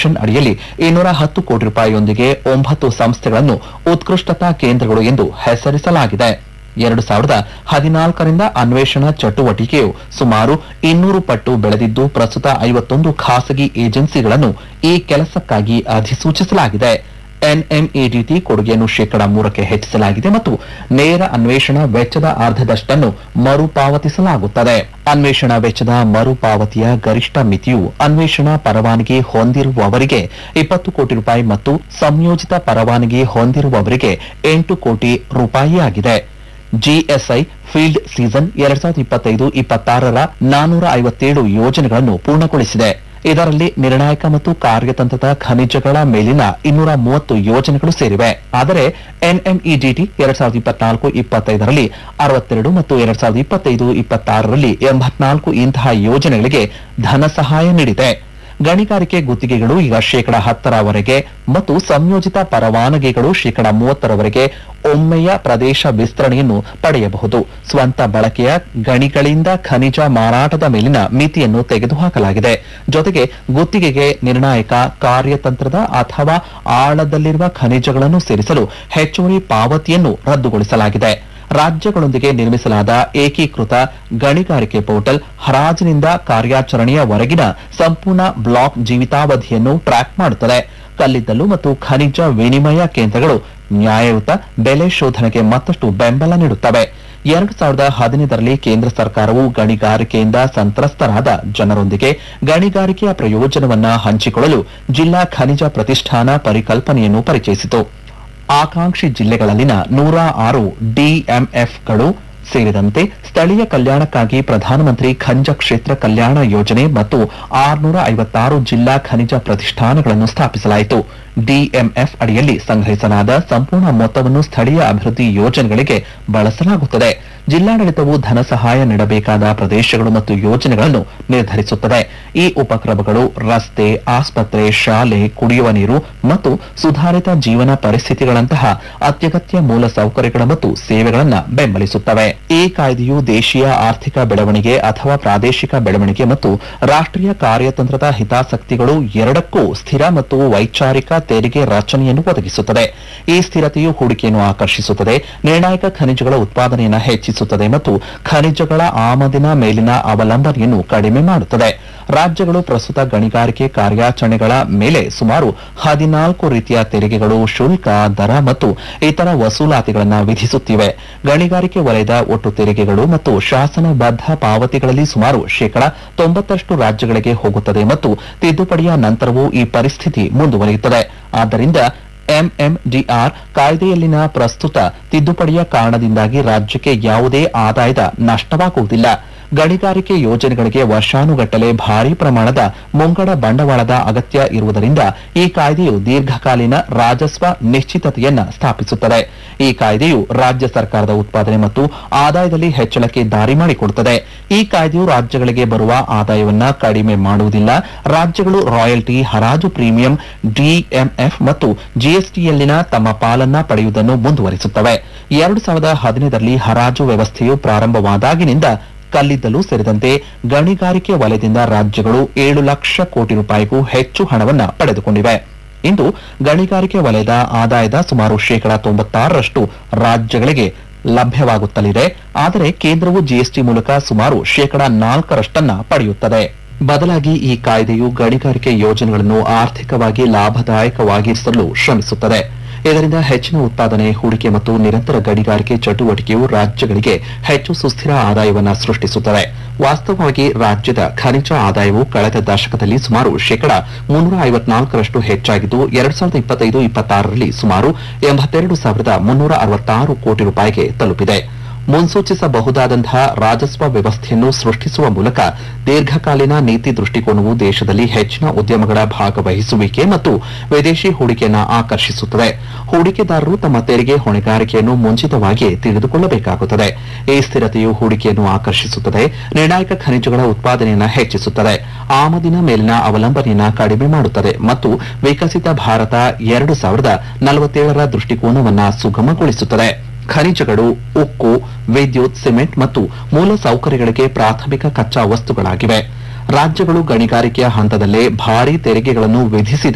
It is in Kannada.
ಮಿಷನ್ ಅಡಿಯಲ್ಲಿ ಇನ್ನೂರ ಹತ್ತು ಕೋಟಿ ರೂಪಾಯಿಯೊಂದಿಗೆ ಒಂಬತ್ತು ಸಂಸ್ಥೆಗಳನ್ನು ಉತ್ಕೃಷ್ಟತಾ ಕೇಂದ್ರಗಳು ಎಂದು ಹೆಸರಿಸಲಾಗಿದೆ ಎರಡು ಸಾವಿರದ ಹದಿನಾಲ್ಕರಿಂದ ಅನ್ವೇಷಣಾ ಚಟುವಟಿಕೆಯು ಸುಮಾರು ಇನ್ನೂರು ಪಟ್ಟು ಬೆಳೆದಿದ್ದು ಪ್ರಸ್ತುತ ಐವತ್ತೊಂದು ಖಾಸಗಿ ಏಜೆನ್ಸಿಗಳನ್ನು ಈ ಕೆಲಸಕ್ಕಾಗಿ ಅಧಿಸೂಚಿಸಲಾಗಿದೆ ಎನ್ಎಂಇಡಿಟಿ ಕೊಡುಗೆಯನ್ನು ಶೇಕಡ ಮೂರಕ್ಕೆ ಹೆಚ್ಚಿಸಲಾಗಿದೆ ಮತ್ತು ನೇರ ಅನ್ವೇಷಣಾ ವೆಚ್ಚದ ಅರ್ಧದಷ್ಟನ್ನು ಮರುಪಾವತಿಸಲಾಗುತ್ತದೆ ಅನ್ವೇಷಣಾ ವೆಚ್ಚದ ಮರುಪಾವತಿಯ ಗರಿಷ್ಠ ಮಿತಿಯು ಅನ್ವೇಷಣಾ ಪರವಾನಗಿ ಹೊಂದಿರುವವರಿಗೆ ಇಪ್ಪತ್ತು ಕೋಟಿ ರೂಪಾಯಿ ಮತ್ತು ಸಂಯೋಜಿತ ಪರವಾನಗಿ ಹೊಂದಿರುವವರಿಗೆ ಎಂಟು ಕೋಟಿ ರೂಪಾಯಿಯಾಗಿದೆ ಜಿಎಸ್ಐ ಫೀಲ್ಡ್ ಸೀಸನ್ ಎರಡ್ ಸಾವಿರದ ಇಪ್ಪತ್ತೈದು ಇಪ್ಪತ್ತಾರರ ನಾನೂರ ಐವತ್ತೇಳು ಯೋಜನೆಗಳನ್ನು ಪೂರ್ಣಗೊಳಿಸಿದೆ ಇದರಲ್ಲಿ ನಿರ್ಣಾಯಕ ಮತ್ತು ಕಾರ್ಯತಂತ್ರದ ಖನಿಜಗಳ ಮೇಲಿನ ಇನ್ನೂರ ಮೂವತ್ತು ಯೋಜನೆಗಳು ಸೇರಿವೆ ಆದರೆ ಎನ್ಎಂಇಡಿಟಿ ಎರಡ್ ಸಾವಿರದ ಇಪ್ಪತ್ನಾಲ್ಕು ಇಪ್ಪತ್ತೈದರಲ್ಲಿ ಅರವತ್ತೆರಡು ಮತ್ತು ಎರಡ್ ಸಾವಿರದ ಇಪ್ಪತ್ತೈದು ಇಪ್ಪತ್ತಾರರಲ್ಲಿ ಎಂಬತ್ನಾಲ್ಕು ಇಂತಹ ಯೋಜನೆಗಳಿಗೆ ಧನ ಸಹಾಯ ನೀಡಿದೆ ಗಣಿಗಾರಿಕೆ ಗುತ್ತಿಗೆಗಳು ಈಗ ಶೇಕಡ ಹತ್ತರವರೆಗೆ ಮತ್ತು ಸಂಯೋಜಿತ ಪರವಾನಗಿಗಳು ಶೇಕಡ ಮೂವತ್ತರವರೆಗೆ ಒಮ್ಮೆಯ ಪ್ರದೇಶ ವಿಸ್ತರಣೆಯನ್ನು ಪಡೆಯಬಹುದು ಸ್ವಂತ ಬಳಕೆಯ ಗಣಿಗಳಿಂದ ಖನಿಜ ಮಾರಾಟದ ಮೇಲಿನ ಮಿತಿಯನ್ನು ತೆಗೆದುಹಾಕಲಾಗಿದೆ ಜೊತೆಗೆ ಗುತ್ತಿಗೆಗೆ ನಿರ್ಣಾಯಕ ಕಾರ್ಯತಂತ್ರದ ಅಥವಾ ಆಳದಲ್ಲಿರುವ ಖನಿಜಗಳನ್ನು ಸೇರಿಸಲು ಹೆಚ್ಚುವರಿ ಪಾವತಿಯನ್ನು ರದ್ದುಗೊಳಿಸಲಾಗಿದೆ ರಾಜ್ಯಗಳೊಂದಿಗೆ ನಿರ್ಮಿಸಲಾದ ಏಕೀಕೃತ ಗಣಿಗಾರಿಕೆ ಪೋರ್ಟಲ್ ಹರಾಜಿನಿಂದ ಕಾರ್ಯಾಚರಣೆಯವರೆಗಿನ ಸಂಪೂರ್ಣ ಬ್ಲಾಕ್ ಜೀವಿತಾವಧಿಯನ್ನು ಟ್ರ್ಯಾಕ್ ಮಾಡುತ್ತದೆ ಕಲ್ಲಿದ್ದಲು ಮತ್ತು ಖನಿಜ ವಿನಿಮಯ ಕೇಂದ್ರಗಳು ನ್ಯಾಯಯುತ ಬೆಲೆ ಶೋಧನೆಗೆ ಮತ್ತಷ್ಟು ಬೆಂಬಲ ನೀಡುತ್ತವೆ ಎರಡು ಸಾವಿರದ ಹದಿನೈದರಲ್ಲಿ ಕೇಂದ್ರ ಸರ್ಕಾರವು ಗಣಿಗಾರಿಕೆಯಿಂದ ಸಂತ್ರಸ್ತರಾದ ಜನರೊಂದಿಗೆ ಗಣಿಗಾರಿಕೆಯ ಪ್ರಯೋಜನವನ್ನ ಹಂಚಿಕೊಳ್ಳಲು ಜಿಲ್ಲಾ ಖನಿಜ ಪ್ರತಿಷ್ಠಾನ ಪರಿಕಲ್ಪನೆಯನ್ನು ಪರಿಚಯಿಸಿತು ಆಕಾಂಕ್ಷಿ ಜಿಲ್ಲೆಗಳಲ್ಲಿನ ನೂರ ಆರು ಡಿಎಂಎಫ್ಗಳು ಸೇರಿದಂತೆ ಸ್ಥಳೀಯ ಕಲ್ಯಾಣಕ್ಕಾಗಿ ಪ್ರಧಾನಮಂತ್ರಿ ಖನಿಜ ಕ್ಷೇತ್ರ ಕಲ್ಯಾಣ ಯೋಜನೆ ಮತ್ತು ಆರುನೂರ ಐವತ್ತಾರು ಜಿಲ್ಲಾ ಖನಿಜ ಪ್ರತಿಷ್ಠಾನಗಳನ್ನು ಸ್ಥಾಪಿಸಲಾಯಿತು ಡಿಎಂಎಫ್ ಅಡಿಯಲ್ಲಿ ಸಂಗ್ರಹಿಸಲಾದ ಸಂಪೂರ್ಣ ಮೊತ್ತವನ್ನು ಸ್ಥಳೀಯ ಅಭಿವೃದ್ಧಿ ಯೋಜನೆಗಳಿಗೆ ಬಳಸಲಾಗುತ್ತದೆ ಜಿಲ್ಲಾಡಳಿತವು ಧನ ಸಹಾಯ ನೀಡಬೇಕಾದ ಪ್ರದೇಶಗಳು ಮತ್ತು ಯೋಜನೆಗಳನ್ನು ನಿರ್ಧರಿಸುತ್ತದೆ ಈ ಉಪಕ್ರಮಗಳು ರಸ್ತೆ ಆಸ್ಪತ್ರೆ ಶಾಲೆ ಕುಡಿಯುವ ನೀರು ಮತ್ತು ಸುಧಾರಿತ ಜೀವನ ಪರಿಸ್ಥಿತಿಗಳಂತಹ ಅತ್ಯಗತ್ಯ ಮೂಲ ಸೌಕರ್ಯಗಳ ಮತ್ತು ಸೇವೆಗಳನ್ನು ಬೆಂಬಲಿಸುತ್ತವೆ ಈ ಕಾಯ್ದೆಯು ದೇಶೀಯ ಆರ್ಥಿಕ ಬೆಳವಣಿಗೆ ಅಥವಾ ಪ್ರಾದೇಶಿಕ ಬೆಳವಣಿಗೆ ಮತ್ತು ರಾಷ್ಟ್ರೀಯ ಕಾರ್ಯತಂತ್ರದ ಹಿತಾಸಕ್ತಿಗಳು ಎರಡಕ್ಕೂ ಸ್ಥಿರ ಮತ್ತು ವೈಚಾರಿಕ ತೆರಿಗೆ ರಚನೆಯನ್ನು ಒದಗಿಸುತ್ತದೆ ಈ ಸ್ಥಿರತೆಯು ಹೂಡಿಕೆಯನ್ನು ಆಕರ್ಷಿಸುತ್ತದೆ ನಿರ್ಣಾಯಕ ಖನಿಜಗಳ ಉತ್ಪಾದನೆಯನ್ನು ಹೆಚ್ಚಿಸುತ್ತದೆ ಮತ್ತು ಖನಿಜಗಳ ಆಮದಿನ ಮೇಲಿನ ಅವಲಂಬನೆಯನ್ನು ಕಡಿಮೆ ಮಾಡುತ್ತದೆ ರಾಜ್ಯಗಳು ಪ್ರಸ್ತುತ ಗಣಿಗಾರಿಕೆ ಕಾರ್ಯಾಚರಣೆಗಳ ಮೇಲೆ ಸುಮಾರು ಹದಿನಾಲ್ಕು ರೀತಿಯ ತೆರಿಗೆಗಳು ಶುಲ್ಕ ದರ ಮತ್ತು ಇತರ ವಸೂಲಾತಿಗಳನ್ನು ವಿಧಿಸುತ್ತಿವೆ ಗಣಿಗಾರಿಕೆ ವಲಯದ ಒಟ್ಟು ತೆರಿಗೆಗಳು ಮತ್ತು ಶಾಸನಬದ್ಧ ಪಾವತಿಗಳಲ್ಲಿ ಸುಮಾರು ಶೇಕಡ ತೊಂಬತ್ತರಷ್ಟು ರಾಜ್ಯಗಳಿಗೆ ಹೋಗುತ್ತದೆ ಮತ್ತು ತಿದ್ದುಪಡಿಯ ನಂತರವೂ ಈ ಪರಿಸ್ಥಿತಿ ಮುಂದುವರಿಯುತ್ತದೆ ಆದ್ದರಿಂದ ಎಂಎಂಡಿಆರ್ ಕಾಯ್ದೆಯಲ್ಲಿನ ಪ್ರಸ್ತುತ ತಿದ್ದುಪಡಿಯ ಕಾರಣದಿಂದಾಗಿ ರಾಜ್ಯಕ್ಕೆ ಯಾವುದೇ ಆದಾಯದ ನಷ್ಟವಾಗುವುದಿಲ್ಲ ಗಣಿಗಾರಿಕೆ ಯೋಜನೆಗಳಿಗೆ ವರ್ಷಾನುಗಟ್ಟಲೆ ಭಾರೀ ಪ್ರಮಾಣದ ಮುಂಗಡ ಬಂಡವಾಳದ ಅಗತ್ಯ ಇರುವುದರಿಂದ ಈ ಕಾಯ್ದೆಯು ದೀರ್ಘಕಾಲೀನ ರಾಜಸ್ವ ನಿಶ್ಚಿತತೆಯನ್ನ ಸ್ಥಾಪಿಸುತ್ತದೆ ಈ ಕಾಯ್ದೆಯು ರಾಜ್ಯ ಸರ್ಕಾರದ ಉತ್ಪಾದನೆ ಮತ್ತು ಆದಾಯದಲ್ಲಿ ಹೆಚ್ಚಳಕ್ಕೆ ದಾರಿ ಮಾಡಿಕೊಡುತ್ತದೆ ಈ ಕಾಯ್ದೆಯು ರಾಜ್ಯಗಳಿಗೆ ಬರುವ ಆದಾಯವನ್ನ ಕಡಿಮೆ ಮಾಡುವುದಿಲ್ಲ ರಾಜ್ಯಗಳು ರಾಯಲ್ಟಿ ಹರಾಜು ಪ್ರೀಮಿಯಂ ಡಿಎಂಎಫ್ ಮತ್ತು ಜಿಎಸ್ಟಿಯಲ್ಲಿನ ತಮ್ಮ ಪಾಲನ್ನ ಪಡೆಯುವುದನ್ನು ಮುಂದುವರಿಸುತ್ತವೆ ಎರಡು ಸಾವಿರದ ಹದಿನೈದರಲ್ಲಿ ಹರಾಜು ವ್ಯವಸ್ಥೆಯು ಪ್ರಾರಂಭವಾದಾಗಿನಿಂದ ಕಲ್ಲಿದ್ದಲು ಸೇರಿದಂತೆ ಗಣಿಗಾರಿಕೆ ವಲಯದಿಂದ ರಾಜ್ಯಗಳು ಏಳು ಲಕ್ಷ ಕೋಟಿ ರೂಪಾಯಿಗೂ ಹೆಚ್ಚು ಹಣವನ್ನ ಪಡೆದುಕೊಂಡಿವೆ ಇಂದು ಗಣಿಗಾರಿಕೆ ವಲಯದ ಆದಾಯದ ಸುಮಾರು ಶೇಕಡ ತೊಂಬತ್ತಾರರಷ್ಟು ರಾಜ್ಯಗಳಿಗೆ ಲಭ್ಯವಾಗುತ್ತಲಿದೆ ಆದರೆ ಕೇಂದ್ರವು ಜಿಎಸ್ಟಿ ಮೂಲಕ ಸುಮಾರು ಶೇಕಡ ನಾಲ್ಕರಷ್ಟನ್ನ ಪಡೆಯುತ್ತದೆ ಬದಲಾಗಿ ಈ ಕಾಯ್ದೆಯು ಗಣಿಗಾರಿಕೆ ಯೋಜನೆಗಳನ್ನು ಆರ್ಥಿಕವಾಗಿ ಲಾಭದಾಯಕವಾಗಿಸಲು ಶ್ರಮಿಸುತ್ತದೆ ಇದರಿಂದ ಹೆಚ್ಚಿನ ಉತ್ಪಾದನೆ ಹೂಡಿಕೆ ಮತ್ತು ನಿರಂತರ ಗಣಿಗಾರಿಕೆ ಚಟುವಟಿಕೆಯು ರಾಜ್ಯಗಳಿಗೆ ಹೆಚ್ಚು ಸುಸ್ಥಿರ ಆದಾಯವನ್ನು ಸೃಷ್ಟಿಸುತ್ತದೆ ವಾಸ್ತವವಾಗಿ ರಾಜ್ಯದ ಖನಿಜ ಆದಾಯವು ಕಳೆದ ದಶಕದಲ್ಲಿ ಸುಮಾರು ಶೇಕಡ ಮುನ್ನೂರ ಐವತ್ನಾಲ್ಕರಷ್ಟು ಹೆಚ್ಚಾಗಿದ್ದು ಎರಡ್ ಸಾವಿರದ ಇಪ್ಪತ್ತೈದು ಇಪ್ಪತ್ತಾರರಲ್ಲಿ ಸುಮಾರು ಎಂಬತ್ತೆರಡು ಸಾವಿರದ ಮುನ್ನೂರ ಅರವತ್ತಾರು ಕೋಟಿ ರೂಪಾಯಿಗೆ ತಲುಪಿದೆ ಮುನ್ಸೂಚಿಸಬಹುದಾದಂತಹ ರಾಜಸ್ವ ವ್ಯವಸ್ಥೆಯನ್ನು ಸೃಷ್ಟಿಸುವ ಮೂಲಕ ದೀರ್ಘಕಾಲೀನ ನೀತಿ ದೃಷ್ಟಿಕೋನವು ದೇಶದಲ್ಲಿ ಹೆಚ್ಚಿನ ಉದ್ಯಮಗಳ ಭಾಗವಹಿಸುವಿಕೆ ಮತ್ತು ವಿದೇಶಿ ಹೂಡಿಕೆಯನ್ನು ಆಕರ್ಷಿಸುತ್ತದೆ ಹೂಡಿಕೆದಾರರು ತಮ್ಮ ತೆರಿಗೆ ಹೊಣೆಗಾರಿಕೆಯನ್ನು ಮುಂಚಿತವಾಗಿಯೇ ತಿಳಿದುಕೊಳ್ಳಬೇಕಾಗುತ್ತದೆ ಈ ಸ್ಥಿರತೆಯು ಹೂಡಿಕೆಯನ್ನು ಆಕರ್ಷಿಸುತ್ತದೆ ನಿರ್ಣಾಯಕ ಖನಿಜಗಳ ಉತ್ಪಾದನೆಯನ್ನು ಹೆಚ್ಚಿಸುತ್ತದೆ ಆಮದಿನ ಮೇಲಿನ ಅವಲಂಬನೆಯನ್ನು ಕಡಿಮೆ ಮಾಡುತ್ತದೆ ಮತ್ತು ವಿಕಸಿತ ಭಾರತ ಎರಡು ಸಾವಿರದ ನಲವತ್ತೇಳರ ದೃಷ್ಟಿಕೋನವನ್ನು ಸುಗಮಗೊಳಿಸುತ್ತದೆ ಖನಿಜಗಳು ಉಕ್ಕು ವಿದ್ಯುತ್ ಸಿಮೆಂಟ್ ಮತ್ತು ಮೂಲ ಸೌಕರ್ಯಗಳಿಗೆ ಪ್ರಾಥಮಿಕ ಕಚ್ಚಾ ವಸ್ತುಗಳಾಗಿವೆ ರಾಜ್ಯಗಳು ಗಣಿಗಾರಿಕೆಯ ಹಂತದಲ್ಲೇ ಭಾರೀ ತೆರಿಗೆಗಳನ್ನು ವಿಧಿಸಿದ